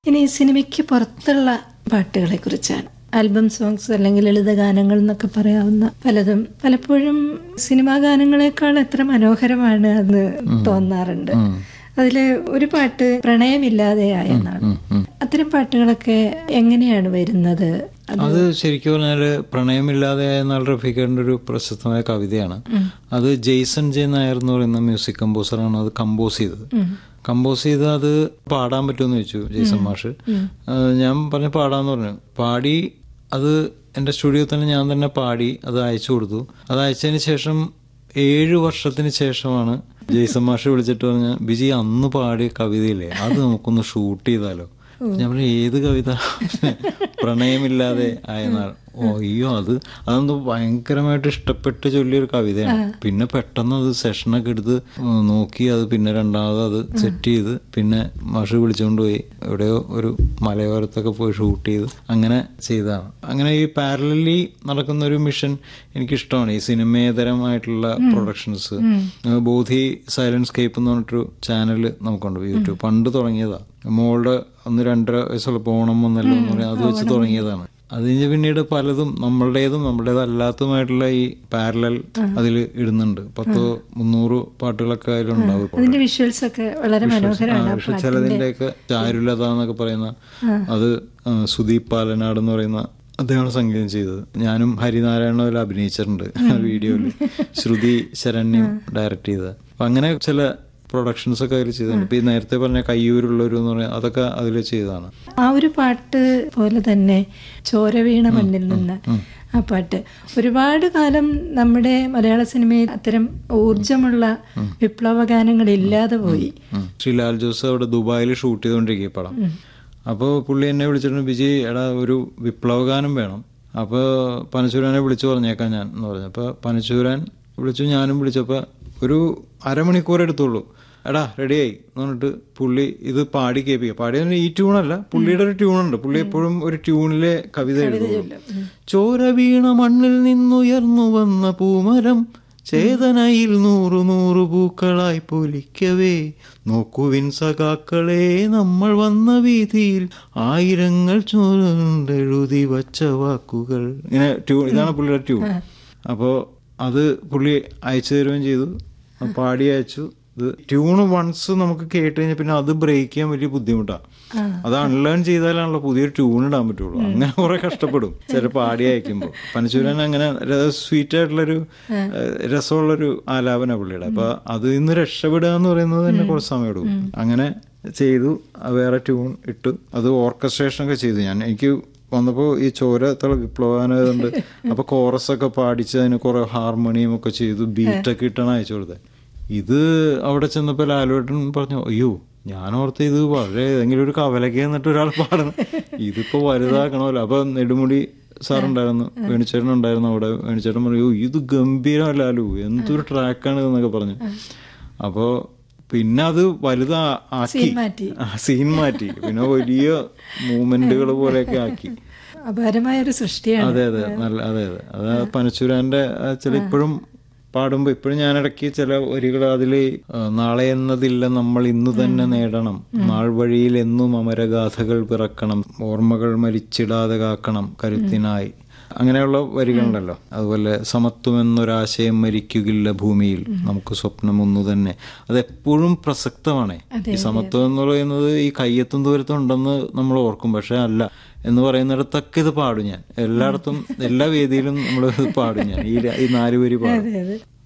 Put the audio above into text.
ഇനി സിനിമയ്ക്ക് പുറത്തുള്ള പാട്ടുകളെ കുറിച്ചാണ് ആൽബം സോങ്സ് അല്ലെങ്കിൽ ലളിത ഗാനങ്ങൾ എന്നൊക്കെ പറയാവുന്ന പലതും പലപ്പോഴും സിനിമാ ഗാനങ്ങളെക്കാൾ എത്ര മനോഹരമാണ് എന്ന് തോന്നാറുണ്ട് അതില് ഒരു പാട്ട് പ്രണയമില്ലാതെയായ എന്നാണ് അത്തരം പാട്ടുകളൊക്കെ എങ്ങനെയാണ് വരുന്നത് അത് ശരിക്കും പറഞ്ഞാല് പ്രണയമില്ലാതെ എന്നാൽ റഫീഖറിന്റെ ഒരു പ്രശസ്തമായ കവിതയാണ് അത് ജെയ്സൺ ജെ നായർ എന്ന് പറയുന്ന മ്യൂസിക് കമ്പോസറാണ് അത് കമ്പോസ് ചെയ്തത് കമ്പോസ് ചെയ്ത് അത് പാടാൻ പറ്റുമെന്ന് ചോദിച്ചു ജെയ്സൺ മാഷ് ആ, ഞാൻ പറഞ്ഞു പാടാന്ന് പറഞ്ഞു പാടി അത് എൻ്റെ സ്റ്റുഡിയോ തന്നെ ഞാൻ തന്നെ പാടി അത് അയച്ചു കൊടുത്തു അത് അയച്ചതിന് ശേഷം ഏഴ് വർഷത്തിന് ശേഷമാണ് ജെയ്സൺ മാഷ് വിളിച്ചിട്ട് പറഞ്ഞ ബിജി അന്ന് പാടിയ കവിതയില്ലേ അത് നമുക്കൊന്ന് ഷൂട്ട് ചെയ്താലോ ഞാൻ പറഞ്ഞു ഏത് കവിത പ്രണയമില്ലാതെ ആയനാൾ ഓ അയ്യോ അത് അതെന്തോ ഭയങ്കരമായിട്ട് ഇഷ്ടപ്പെട്ട് ചൊല്ലിയൊരു കവിതയാണ് പിന്നെ പെട്ടെന്ന് അത് സെഷനൊക്കെ എടുത്ത് ഉം, നോക്കി അത് പിന്നെ രണ്ടാമത് അത് സെറ്റ് ചെയ്ത് പിന്നെ മാഷ് വിളിച്ചുകൊണ്ട് പോയി എവിടെയോ ഒരു മലയോരത്തൊക്കെ പോയി ഷൂട്ട് ചെയ്ത് അങ്ങനെ ചെയ്തതാണ് അങ്ങനെ ഈ പാരലി നടക്കുന്ന ഒരു മിഷൻ എനിക്കിഷ്ടമാണ് ഈ സിനിമേതരമായിട്ടുള്ള പ്രൊഡക്ഷൻസ് ബോധി സൈലൻസ് കേപ്പ് എന്ന് പറഞ്ഞിട്ടൊരു ചാനൽ നമുക്കുണ്ട് യൂട്യൂബ് പണ്ട് തുടങ്ങിയതാ മോളുടെ ഒന്ന് രണ്ടര വയസ്സുള്ള ഓണം വന്നല്ലോ എന്ന് പറയാം അത് വെച്ച് തുടങ്ങിയതാണ് അത് കഴിഞ്ഞ് പിന്നീട് പലതും നമ്മളുടേതും നമ്മുടേതല്ലാത്തതുമായിട്ടുള്ള ഈ പാരലൽ അതിൽ ഇടുന്നുണ്ട് പത്തോ മുന്നൂറ് പാട്ടുകളൊക്കെ അതിലുണ്ടാവും ഇപ്പോൾ. അതിന്റെ വിഷ്വൽസ് ഒക്കെ വളരെ മനോഹരമാണ് ആ, പക്ഷെ ചിലതിന്റെയൊക്കെ ചാരുലത എന്നൊക്കെ പറയുന്ന അത് ആ, സുദീപ് പാലനാട് എന്ന് പറയുന്ന അദ്ദേഹമാണ് സംഗീതം ചെയ്തത് ഞാനും ഹരിനാരായണ അതിൽ അഭിനയിച്ചിട്ടുണ്ട് വീഡിയോയിൽ ശ്രുതി ശരണ്യം ഡയറക്റ്റ് ചെയ്തത് അപ്പൊ അങ്ങനെ ചില പ്രൊഡക്ഷൻസ് ഒക്കെ അതിൽ ചെയ്തിട്ടുണ്ട് ഇപ്പൊ ഈ നേരത്തെ പറഞ്ഞ കയ്യൂരുള്ളൊരു എന്ന് പറയുന്നത് അതൊക്കെ അതിൽ ചെയ്തതാണ് ആ ഒരു പാട്ട് പോലെ തന്നെ ചോര വീണ മണ്ണിൽ നിന്ന് ആ പാട്ട് ഒരുപാട് കാലം നമ്മുടെ മലയാള സിനിമയിൽ അത്തരം ഊർജമുള്ള വിപ്ലവ ഗാനങ്ങൾ ഇല്ലാതെ പോയി ഉം. ശ്രീ ലാൽ ജോസ് അവിടെ ദുബായിൽ ഷൂട്ട് ചെയ്തുകൊണ്ടിരിക്കുക പടം അപ്പോൾ പുള്ളി എന്നെ വിളിച്ചിട്ട് ബിജി എടാ ഒരു വിപ്ലവഗാനം വേണം അപ്പോൾ പനശൂരനെ വിളിച്ചു പറഞ്ഞേക്കാം ഞാൻ എന്ന് പറഞ്ഞു അപ്പോൾ പനശൂരൻ വിളിച്ചു ഞാനും വിളിച്ചപ്പോൾ ഒരു അരമണിക്കൂർ എടുത്തുള്ളൂ എടാ റെഡിയായി എന്ന് പറഞ്ഞിട്ട് പുള്ളി ഇത് പാടി കേൾപ്പിക്കുക പാടിയ ഈ ട്യൂണല്ല പുള്ളിയുടെ ഒരു ട്യൂണുണ്ട് പുള്ളി എപ്പോഴും ഒരു ട്യൂണിലെ കവിത എഴുതുള്ളൂ ചോര വീണ മണ്ണിൽ നിന്നുയർന്നു വന്ന പൂമരം ചേതനയിൽ നൂറു നൂറു പൂക്കളായി പൊലിക്കവേ നോക്കുവിൻ സഖാക്കളെ നമ്മൾ വന്ന വീതിയിൽ ആയിരങ്ങൾ ചുരുണ്ടെഴുതി വച്ച വാക്കുകൾ ഇങ്ങനെ ട്യൂൺ ഇതാണ് പുള്ളിയുടെ ട്യൂൺ അപ്പോൾ അത് പുള്ളി അയച്ചു തരുകയും ചെയ്തു അത് പാടി അയച്ചു ഇത് ട്യൂണ് വൺസ് നമുക്ക് കേട്ട് കഴിഞ്ഞാൽ പിന്നെ അത് ബ്രേക്ക് ചെയ്യാൻ വലിയ ബുദ്ധിമുട്ടാണ് അത് അൺലേൺ ചെയ്താലാണല്ലോ പുതിയൊരു ട്യൂൺ ഇടാൻ പറ്റുള്ളൂ അങ്ങനെ കുറെ കഷ്ടപ്പെടും ചില പാടി അയക്കുമ്പോൾ പനശൂരൻ അങ്ങനെ സ്വീറ്റ് ആയിട്ടുള്ളൊരു ഏഹ്, രസമുള്ളൊരു ആലാപന പുള്ളിയുടെ അപ്പൊ അത് ഇന്ന് രക്ഷപ്പെടുക എന്ന് പറയുന്നത് തന്നെ കുറച്ച് സമയം എടുക്കും അങ്ങനെ ചെയ്തു ആ വേറെ ട്യൂൺ ഇട്ടു അത് ഓർക്കസ്ട്രേഷൻ ഒക്കെ ചെയ്തു ഞാൻ എനിക്ക് വന്നപ്പോൾ ഈ ചോര തള വിപ്ലവാനായതുകൊണ്ട് അപ്പൊ കോറസ് ഒക്കെ പാടിച്ച് അതിന് കുറെ ഹാർമോണിയം ഒക്കെ ചെയ്തു ബീറ്റൊക്കെ ഇട്ടാണ് അയച്ചു കൊടുത്തത് ഇത് അവിടെ ചെന്നപ്പോൾ ലാലുവേട്ടൻ പറഞ്ഞു അയ്യോ ഞാൻ ഓർത്ത് ഇത് വളരെ ഏതെങ്കിലും ഒരു കവലക്ക് എന്നിട്ട് ഒരാൾ പാടണം ഇതിപ്പോ വലുതാക്കണമല്ലോ അപ്പൊ നെടുമുടി സാറുണ്ടായിരുന്നു വേണിച്ചേട്ടൻ ഉണ്ടായിരുന്നു അവിടെ വേണിച്ചേട്ടൻ പറയൂ ഇത് ഗംഭീരം ലാലു എന്തൊരു ട്രാക്കാണ് എന്നൊക്കെ പറഞ്ഞു അപ്പോ പിന്നെ അത് വലുതാ ആക്കി Scene മാറ്റി. ആ, സീൻ മാറ്റി പിന്നെ വലിയ മൂവ്മെന്റുകൾ പോലെയൊക്കെ ആക്കി അപാരമായ ഒരു സൃഷ്ടിയാണ് അതെ അതെ നല്ല അതെ അതെ അത് പനച്ചൂരാന്റെ ആ, ചില ഇപ്പോഴും പാടുമ്പോ ഇപ്പോഴും ഞാൻ ഇടയ്ക്ക് ചില വരികൾ അതിൽ നാളെ എന്നതില്ല നമ്മൾ ഇന്ന് തന്നെ നേടണം നാൾ വഴിയിൽ എന്നും അമരഗാഥകൾ പിറക്കണം ഓർമ്മകൾ മരിച്ചിടാതെ കാക്കണം കരുത്തിനായി അങ്ങനെയുള്ള വരികളുണ്ടല്ലോ അതുപോലെ സമത്വം എന്നൊരാശയം മരിക്കുകില്ല ഭൂമിയിൽ നമുക്ക് സ്വപ്നം ഒന്നു തന്നെ അതെപ്പോഴും പ്രസക്തമാണ് ഈ സമത്വം എന്ന് പറയുന്നത് ഈ കയ്യെത്തും ദൂരത്തും ഉണ്ടെന്ന് നമ്മൾ ഓർക്കും പക്ഷെ അല്ല എന്ന് പറയുന്നിടത്തൊക്കെ ഇത് പാടും ഞാൻ എല്ലായിടത്തും എല്ലാ വേദിയിലും നമ്മൾ ഇത് പാടും ഞാൻ ഈ ര- ഈ നാല് വരി പാടും അതെ അതെ